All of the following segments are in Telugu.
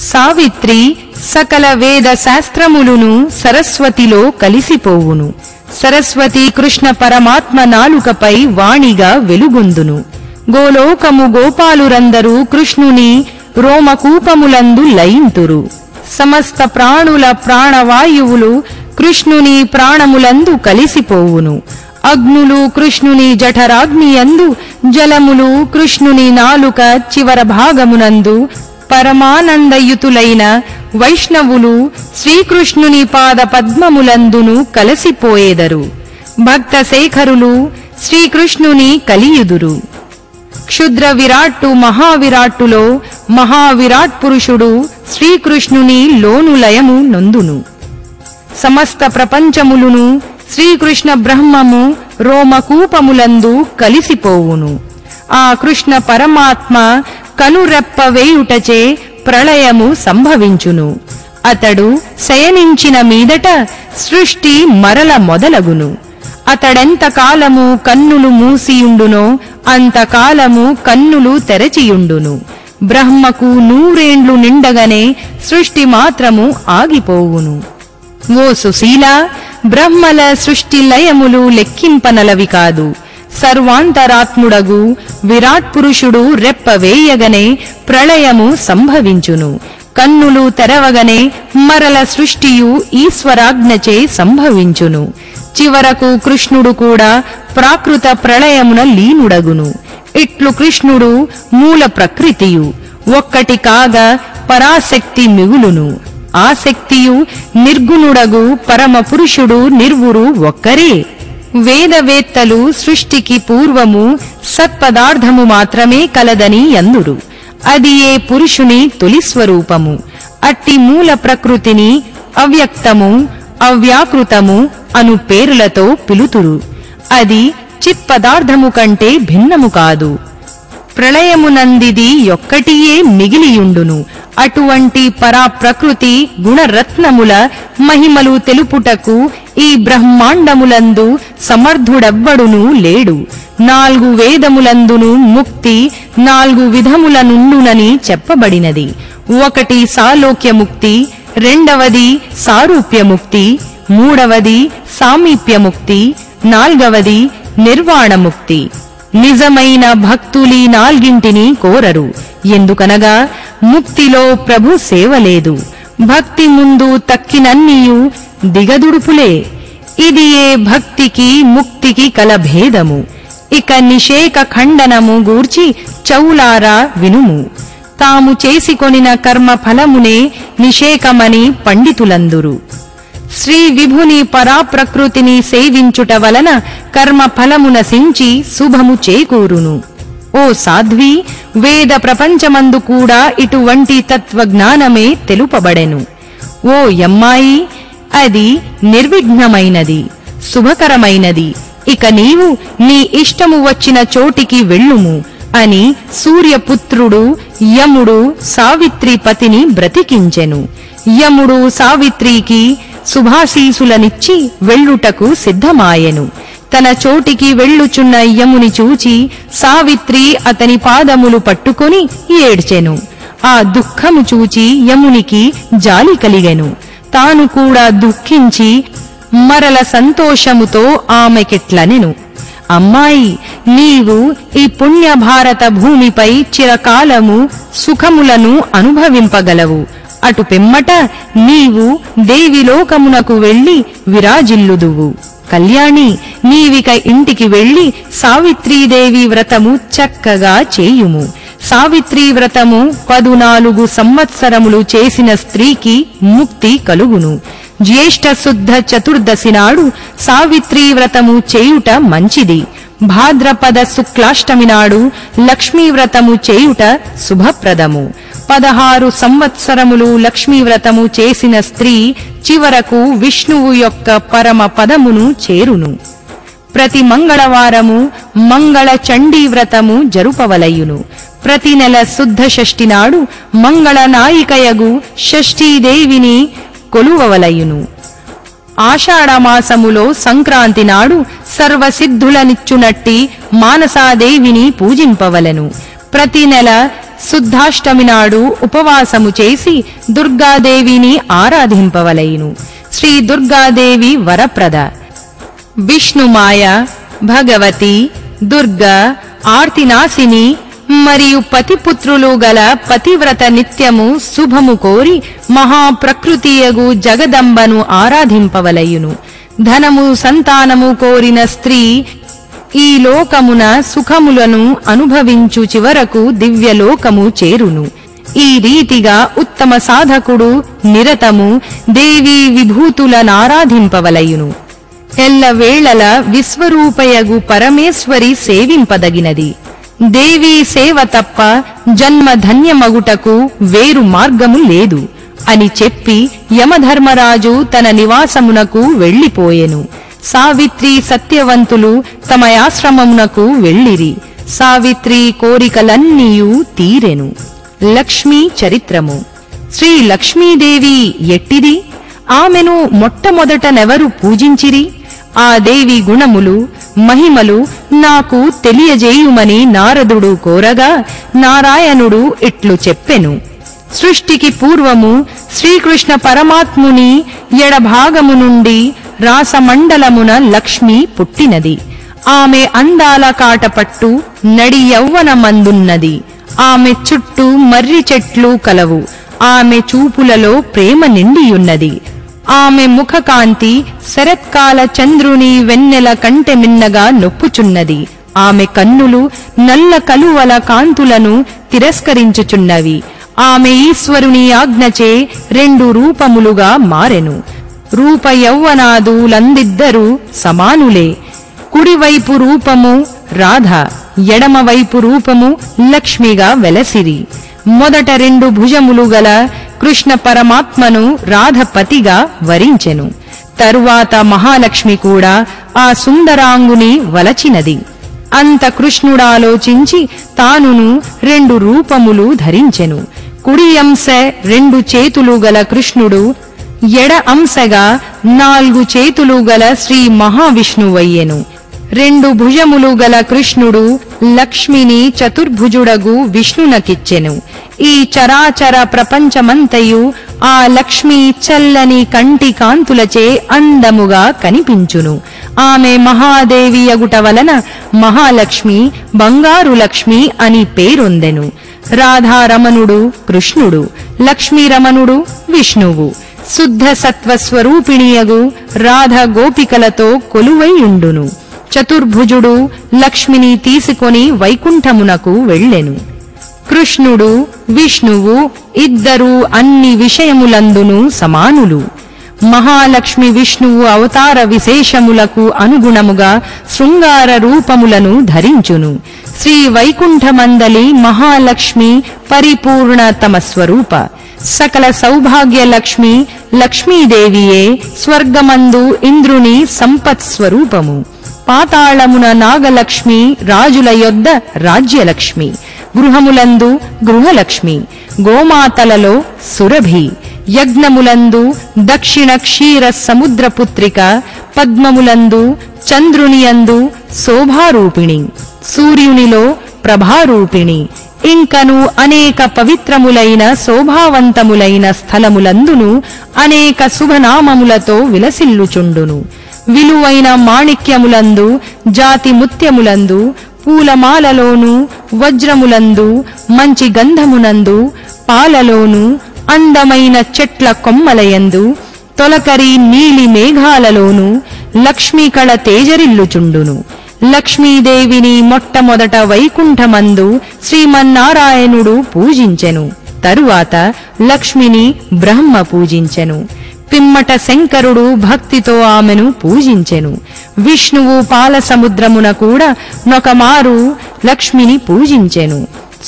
సావిత్రి సకల వేద శాస్త్రములును సరస్వతిలో కలిసిపోవును సరస్వతి కృష్ణ పరమాత్మ నాలుకపై వాణిగా వెలుగొందును గోలోకము గోపాలురందరూ కృష్ణుని రోమకూపములందు లయింతురు సమస్త ప్రాణుల ప్రాణవాయువులు కృష్ణుని ప్రాణములందు కలిసిపోవును అగ్నులు కృష్ణుని జఠరాగ్నియందు జలములు కృష్ణుని నాలుక చివర భాగమునందు పరమానందయుతులైన వైష్ణవులు శ్రీకృష్ణుని పాద పద్మములందును కలసిపోయేదరు భక్త శేఖరులు శ్రీకృష్ణుని కలియుదురు క్షుద్ర విరాట్టు మహావిరాట్టులో మహావిరాట్ పురుషుడు శ్రీకృష్ణుని లోను లయము నొందును సమస్త ప్రపంచములును శ్రీకృష్ణ బ్రహ్మము రోమకూపములందు కలిసిపోవును ఆ కృష్ణ పరమాత్మ కనురెప్ప వేయుటచే ప్రళయము సంభవించును అతడు శయనించిన మీదట సృష్టి మరల మొదలగును అతడెంత కాలము కన్నులు మూసియుండునో అంతకాలము కన్నులు తెరచియుండును బ్రహ్మకు నూరేండ్లు నిండగనే సృష్టి మాత్రము ఆగిపోవును ఓ సుశీల బ్రహ్మల సృష్టి లయములు లెక్కింపనలవి కాదు సర్వాంతరాత్ముడగు విరాట్ పురుషుడు రెప్పవేయగనే ప్రళయము సంభవించును కన్నులు తెరవగనే మరల సృష్టియు ఈశ్వరాజ్ఞచే సంభవించును చివరకు కృష్ణుడు కూడా ప్రాకృత ప్రళయమున లీనుడగును ఇట్లు కృష్ణుడు మూల ప్రకృతియు ఒక్కటి కాగా పరాశక్తి మిగులును ఆ శక్తియు నిర్గుణుడగు పరమ పురుషుడు నిర్వురు ఒక్కరే వేదవేత్తలు సృష్టికి పూర్వము సత్పదార్థము మాత్రమే కలదని అందురు అది ఏ పురుషుని తొలి స్వరూపము అట్టి మూల ప్రకృతిని అవ్యక్తము అవ్యాకృతము అను పేరులతో పిలుతురు అది చిత్పదార్థము కంటే భిన్నము కాదు ప్రళయమునందిది ఒక్కటియే మిగిలియుండును అటువంటి పరాప్రకృతి గుణరత్నముల మహిమలు తెలుపుటకు ఈ బ్రహ్మాండములందు సమర్థుడెవ్వడును లేడు నాలుగు వేదములందును ముక్తి నాలుగు విధముల నుండునని చెప్పబడినది ఒకటి సాలోక్యముక్తి రెండవది సారూప్యముక్తి మూడవది సామీప్యముక్తి నాల్గవది నిర్వాణముక్తి నిజమైన భక్తులీ నాల్గింటిని కోరరు ఎందుకనగా ముక్తిలో ప్రభు సేవ లేదు భక్తి ముందు తక్కినన్నీయు దిగదుడుపులే ఇది ఏ భక్తికి ముక్తికి కల భేదము ఇక నిషేక ఖండనము గూర్చి చౌలారా వినుము తాము చేసికొనిన కర్మ ఫలమునే నిషేకమని పండితులందురు శ్రీ విభుని పరాప్రకృతిని సేవించుట వలన కర్మ ఫలము నశించి శుభము చేకూరును ఓ సాధ్వి వేద ప్రపంచమందు కూడా ఇటువంటి తత్వజ్ఞానమే తెలుపబడెను ఓ యమ్మాయి అది నిర్విఘ్నమైనది శుభకరమైనది ఇక నీవు నీ ఇష్టము వచ్చిన చోటికి వెళ్ళుము అని సూర్యపుత్రుడు యముడు సావిత్రి పతిని బ్రతికించెను యముడు సావిత్రికి శుభాశీసులనిచ్చి వెళ్ళుటకు సిద్ధమాయెను తన చోటికి వెళ్ళుచున్న యముని చూచి సావిత్రి అతని పాదములు పట్టుకొని ఏడ్చెను ఆ దుఃఖము చూచి యమునికి జాలి కలిగెను తాను కూడా దుఃఖించి మరల సంతోషముతో ఆమెకిట్లనెను అమ్మాయి నీవు ఈ పుణ్య భారత భూమిపై చిరకాలము సుఖములను అనుభవింపగలవు అటు పిమ్మట నీవు దేవిలోకమునకు వెళ్లి విరాజిల్లుదువు కళ్యాణి నీవిక ఇంటికి వెళ్లి సావిత్రీదేవి వ్రతము చక్కగా చేయుము సావిత్రీ వ్రతము పదునాలుగు సంవత్సరములు చేసిన స్త్రీకి ముక్తి కలుగును జ్యేష్ఠ శుద్ధ చతుర్దశి నాడు సావిత్రీ వ్రతము చేయుట మంచిది భాద్రపద శుక్లాష్టమి నాడు లక్ష్మీ వ్రతము చేయుట శుభప్రదము పదహారు సంవత్సరములు లక్ష్మీ వ్రతము చేసిన స్త్రీ చివరకు విష్ణువు యొక్క పరమ పదమును చేరును ప్రతి మంగళవారము మంగళ చండీ వ్రతము జరుపవలయును ప్రతి నెల శుద్ధ షష్ఠి నాడు మంగళ నాయికయగు షష్ఠీదేవిని కొలువవలయును ఆషాఢమాసములో సంక్రాంతి నాడు సర్వసిద్ధులనిచ్చునట్టి మానసాదేవిని పూజింపవలెను ప్రతి నెల శుద్ధాష్టమి నాడు ఉపవాసము చేసి దుర్గాదేవిని ఆరాధింపవలయును శ్రీ దుర్గాదేవి వరప్రద విష్ణుమాయ భగవతి దుర్గ ఆర్తినాశిని మరియు పతిపుత్రులు గల పతివ్రత నిత్యము శుభము కోరి మహాప్రకృతియగు జగదంబను ఆరాధింపవలయును ధనము సంతానము కోరిన స్త్రీ ఈ లోకమున సుఖములను అనుభవించు చివరకు దివ్యలోకము చేరును ఈ రీతిగా ఉత్తమ సాధకుడు నిరతము దేవీ విభూతులనారాధింపవలయును ఎల్లవేళల విశ్వరూపయగు పరమేశ్వరి సేవింపదగినది దేవీ సేవ తప్ప జన్మ ధన్యమగుటకు వేరు మార్గము లేదు అని చెప్పి యమధర్మరాజు తన నివాసమునకు వెళ్లిపోయెను సావిత్రి సత్యవంతులు తమ ఆశ్రమమునకు వెళ్ళిరి సావిత్రి కోరికలన్నీయూ తీరెను లక్ష్మీ చరిత్రము శ్రీ లక్ష్మీదేవి ఎట్టిది ఆమెను మొట్టమొదటనెవరు పూజించిరి ఆ దేవి గుణములు మహిమలు నాకు తెలియజేయుమని నారదుడు కోరగా నారాయణుడు ఇట్లు చెప్పెను సృష్టికి పూర్వము శ్రీకృష్ణ పరమాత్ముని ఎడభాగము నుండి రాసమండలమున లక్ష్మి పుట్టినది ఆమె అందాల కాటపట్టు నడి యౌవనమందున్నది ఆమె చుట్టూ మర్రి చెట్లు కలవు ఆమె చూపులలో ప్రేమ నిండియున్నది ఆమె ముఖకాంతి శరత్కాల చంద్రుని వెన్నెల కంటె మిన్నగా నొప్పుచున్నది ఆమె కన్నులు నల్ల కలువల కాంతులను తిరస్కరించుచున్నవి ఆమె ఈశ్వరుని ఆజ్ఞచే రెండు రూపములుగా మారెను రూప యౌవనాదులందిద్దరూ సమానులే కుడివైపు రూపము రాధ ఎడమవైపు రూపము లక్ష్మిగా వెలసిరి మొదట రెండు భుజములు గల కృష్ణ పరమాత్మను రాధపతిగా వరించెను తరువాత మహాలక్ష్మి కూడా ఆ సుందరాంగుని వలచినది అంత కృష్ణుడాలోచించి తానును రెండు రూపములు ధరించెను కుడి అంశ రెండు చేతులు గల కృష్ణుడు ఎడ అంశగా నాలుగు చేతులు గల శ్రీ మహావిష్ణువయ్యెను రెండు భుజములు గల కృష్ణుడు లక్ష్మిని చతుర్భుజుడగు విష్ణునకిచ్చెను ఈ చరాచర ప్రపంచమంతయు ఆ లక్ష్మి చల్లని కంటి కాంతులచే అందముగా కనిపించును ఆమె మహాదేవి అగుట వలన మహాలక్ష్మి బంగారు లక్ష్మి అని పేరొందెను రాధారమణుడు కృష్ణుడు లక్ష్మీరమణుడు విష్ణువు శుద్ధ సత్వ స్వరూపిణియగు రాధ గోపికలతో కొలువైయుండును చతుర్భుజుడు లక్ష్మిని తీసుకొని వైకుంఠమునకు వెళ్ళెను కృష్ణుడు విష్ణువు ఇద్దరూ అన్ని విషయములందును సమానులు మహాలక్ష్మి విష్ణువు అవతార విశేషములకు అనుగుణముగా శృంగార రూపములను ధరించును శ్రీ వైకుంఠమందలి మహాలక్ష్మి పరిపూర్ణ తమ స్వరూప సకల సౌభాగ్య లక్ష్మి లక్ష్మీదేవియే స్వర్గమందు ఇంద్రుని సంపత్ స్వరూపము పాతాళమున నాగలక్ష్మి రాజుల యొద్ద రాజ్యలక్ష్మి గృహములందు గృహలక్ష్మి గోమాతలలో సురభి యజ్ఞములందు దక్షిణ క్షీర సముద్రపుత్రిక పద్మములందు చంద్రునియందు శోభారూపిణి సూర్యునిలో ప్రభారూపిణి ఇంకను అనేక పవిత్రములైన శోభావంతములైన స్థలములందును అనేక శుభనామములతో విలసిల్లుచుండును విలువైన మాణిక్యములందు జాతి ముత్యములందు పూలమాలలోను వజ్రములందు మంచి గంధమునందు పాలలోను అందమైన చెట్ల కొమ్మలయందు తొలకరి నీలి మేఘాలలోను లక్ష్మీకళ తేజరిల్లుచుండును లక్ష్మీదేవిని మొట్టమొదట వైకుంఠమందు శ్రీమన్నారాయణుడు పూజించెను తరువాత లక్ష్మిని బ్రహ్మ పూజించెను పిమ్మట శంకరుడు భక్తితో ఆమెను పూజించెను విష్ణువు పాల సముద్రమున కూడా నొకమారు లక్ష్మిని పూజించెను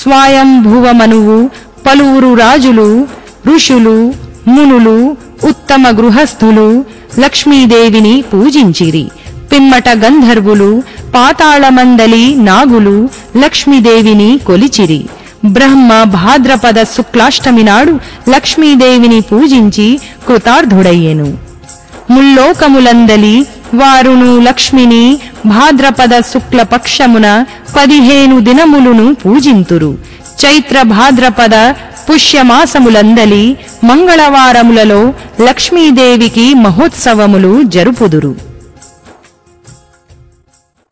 స్వయంభువమనువు పలువురు రాజులు ఋషులు మునులు ఉత్తమ గృహస్థులు లక్ష్మీదేవిని పూజించిరి పిమ్మట గంధర్వులు పాతాళమందలి నాగులు లక్ష్మీదేవిని కొలిచిరి బ్రహ్మ భాద్రపద శుక్లాష్టమి నాడు లక్ష్మీదేవిని పూజించి కృతార్థుడయ్యెను ముల్లోకములందలి వారును లక్ష్మిని భాద్రపద శుక్ల పక్షమున పదిహేను దినములును పూజింతురు చైత్ర భాద్రపద పుష్యమాసములందలి మంగళవారములలో లక్ష్మీదేవికి మహోత్సవములు జరుపుదురు